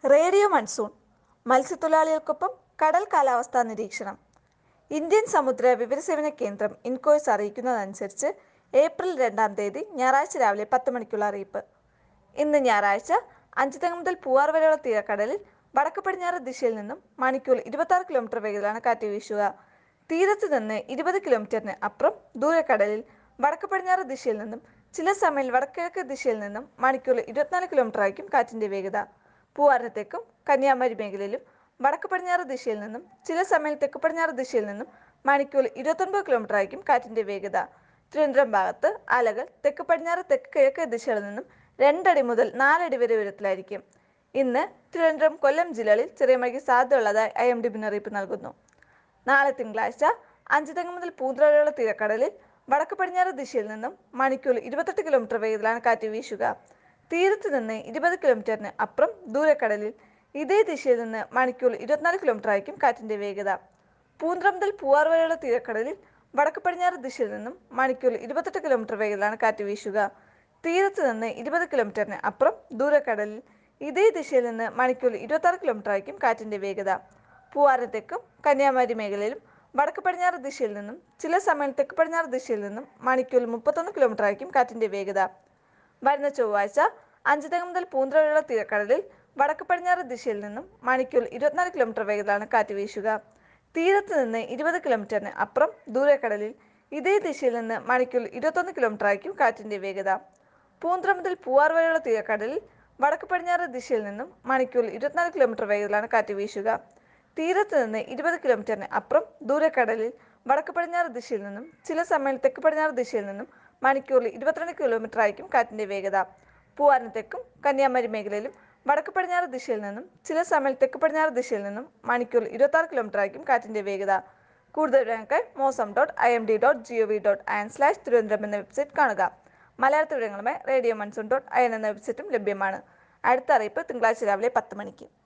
radio monsoon മത്സ്യത്തൊഴിലാളികൾക്കൊപ്പം കടൽ കാലാവസ്ഥാ നിരീക്ഷണം ഇന്ത്യൻ സമുദ്ര വിവരസേവന കേന്ദ്രം ഇൻകോയ്സ് അറിയിക്കുന്നതനുസരിച്ച് ഏപ്രിൽ രണ്ടാം തീയതി ഞായറാഴ്ച രാവിലെ പത്ത് മണിക്കുള്ള അറിയിപ്പ് ഇന്ന് ഞായറാഴ്ച അഞ്ചുതെങ്ങ് മുതൽ പൂവാർ വരെയുള്ള തീരക്കടലിൽ വടക്ക് പടിഞ്ഞാറ് ദിശയിൽ നിന്നും മണിക്കൂർ ഇരുപത്തി കിലോമീറ്റർ വേഗത്തിലാണ് കാറ്റ് വീശുക തീരത്ത് നിന്ന് ഇരുപത് കിലോമീറ്ററിന് അപ്പുറം ദൂരക്കടലിൽ വടക്ക് പടിഞ്ഞാറ് ദിശയിൽ നിന്നും ചില സമയം വടക്കിഴക്ക് ദിശയിൽ നിന്നും മണിക്കൂർ ഇരുപത്തിനാല് കിലോമീറ്റർ ആയിരിക്കും കാറ്റിന്റെ വേഗത പൂവാറിന് തെക്കും കന്യാകുമാരി മേഖലയിലും വടക്ക് പടിഞ്ഞാറ് ദിശയിൽ നിന്നും ചില സമയം തെക്ക് പടിഞ്ഞാറ് ദിശയിൽ നിന്നും മണിക്കൂർ ഇരുപത്തൊൻപത് കിലോമീറ്റർ ആയിരിക്കും കാറ്റിന്റെ വേഗത തിരുവനന്തപുരം ഭാഗത്ത് അലകൾ തെക്ക് പടിഞ്ഞാറ് തെക്ക് കിഴക്ക് ദിശകളിൽ നിന്നും രണ്ടടി മുതൽ നാലടി വരെ ഉയരത്തിലായിരിക്കും ഇന്ന് തിരുവനന്തപുരം കൊല്ലം ജില്ലകളിൽ ചെറിയ മഴയ്ക്ക് സാധ്യതയുള്ളതായി ഐ എം ഡി മുന്നറിയിപ്പ് നൽകുന്നു നാളെ തിങ്കളാഴ്ച അഞ്ച് തെങ്ങ് മുതൽ പൂന്തറ വരെയുള്ള തീരക്കടലിൽ വടക്ക് പടിഞ്ഞാറ് ദിശയിൽ നിന്നും മണിക്കൂർ ഇരുപത്തെട്ട് കിലോമീറ്റർ വേഗത്തിലാണ് കാറ്റ് വീശുക തീരത്ത് നിന്ന് ഇരുപത് കിലോമീറ്ററിന് അപ്പുറം ദൂരക്കടലിൽ ഇതേ ദിശയിൽ നിന്ന് മണിക്കൂർ ഇരുപത്തിനാല് കിലോമീറ്റർ ആയിരിക്കും കാറ്റിന്റെ വേഗത പൂന്തറ മുതൽ പൂവാർ വരെയുള്ള തീരക്കടലിൽ വടക്ക് പടിഞ്ഞാറ് ദിശയിൽ നിന്നും മണിക്കൂർ ഇരുപത്തെട്ട് കിലോമീറ്റർ വേഗത്തിലാണ് കാറ്റ് വീശുക തീരത്ത് നിന്ന് ഇരുപത് കിലോമീറ്ററിന് അപ്പുറം ദൂരക്കടലിൽ ഇതേ ദിശയിൽ നിന്ന് മണിക്കൂർ ഇരുപത്തി കിലോമീറ്റർ ആയിരിക്കും കാറ്റിന്റെ വേഗത പൂവാറിന് തെക്കും കന്യാകുമാരി മേഖലയിലും വടക്ക് പടിഞ്ഞാറ് ദിശയിൽ നിന്നും ചില സമയം തെക്ക് പടിഞ്ഞാറ് ദിശയിൽ നിന്നും മണിക്കൂർ മുപ്പത്തൊന്ന് കിലോമീറ്റർ ആയിരിക്കും കാറ്റിന്റെ വേഗത വരുന്ന ചൊവ്വാഴ്ച അഞ്ച് തെങ്ങ് മുതൽ പൂന്തറ വരെയുള്ള തീരക്കടലിൽ വടക്ക് പടിഞ്ഞാറ് ദിശയിൽ നിന്നും മണിക്കൂർ ഇരുപത്തിനാല് കിലോമീറ്റർ വേഗത്തിലാണ് കാറ്റ് വീശുക തീരത്ത് നിന്ന് ഇരുപത് കിലോമീറ്ററിന് അപ്പുറം ദൂരക്കടലിൽ ഇതേ ദിശയിൽ നിന്ന് മണിക്കൂർ ഇരുപത്തൊന്ന് കിലോമീറ്റർ ആയിരിക്കും കാറ്റിന്റെ വേഗത പൂന്തറ മുതൽ പൂവാർ വരെയുള്ള തീരക്കടലിൽ വടക്ക് പടിഞ്ഞാറ് ദിശയിൽ നിന്നും മണിക്കൂർ ഇരുപത്തിനാല് കിലോമീറ്റർ വേഗത്തിലാണ് കാറ്റ് വീശുക തീരത്ത് നിന്ന് ഇരുപത് കിലോമീറ്ററിന് അപ്പുറം ദൂരക്കടലിൽ വടക്ക് പടിഞ്ഞാറ് ദിശയിൽ നിന്നും ചില സമയം തെക്ക് പടിഞ്ഞാറ് ദിശയിൽ നിന്നും മണിക്കൂറിൽ ഇരുപത്തിരണ്ട് കിലോമീറ്റർ ആയിരിക്കും കാറ്റിന്റെ വേഗത പൂവാറിന് തെക്കും കന്യാകുമാരി മേഖലയിലും വടക്ക് പടിഞ്ഞാറ് ദിശയിൽ നിന്നും ചില സമയം തെക്ക് പടിഞ്ഞാറ് ദിശയിൽ നിന്നും മണിക്കൂറിൽ ഇരുപത്തി ആറ് കിലോമീറ്റർ ആയിരിക്കും കാറ്റിന്റെ വേഗത കൂടുതൽ വിവരങ്ങൾക്കായി mausam dot I M D dot G O V dot I N slash Thiruvananthapuram എന്ന വെബ്സൈറ്റ് കാണുക മലയാളത്തിൽ വിവരങ്ങളുമായി radio monsoon dot I N എന്ന വെബ്സൈറ്റും ലഭ്യമാണ് അടുത്ത അറിയിപ്പ് തിങ്കളാഴ്ച രാവിലെ പത്ത് മണിക്ക്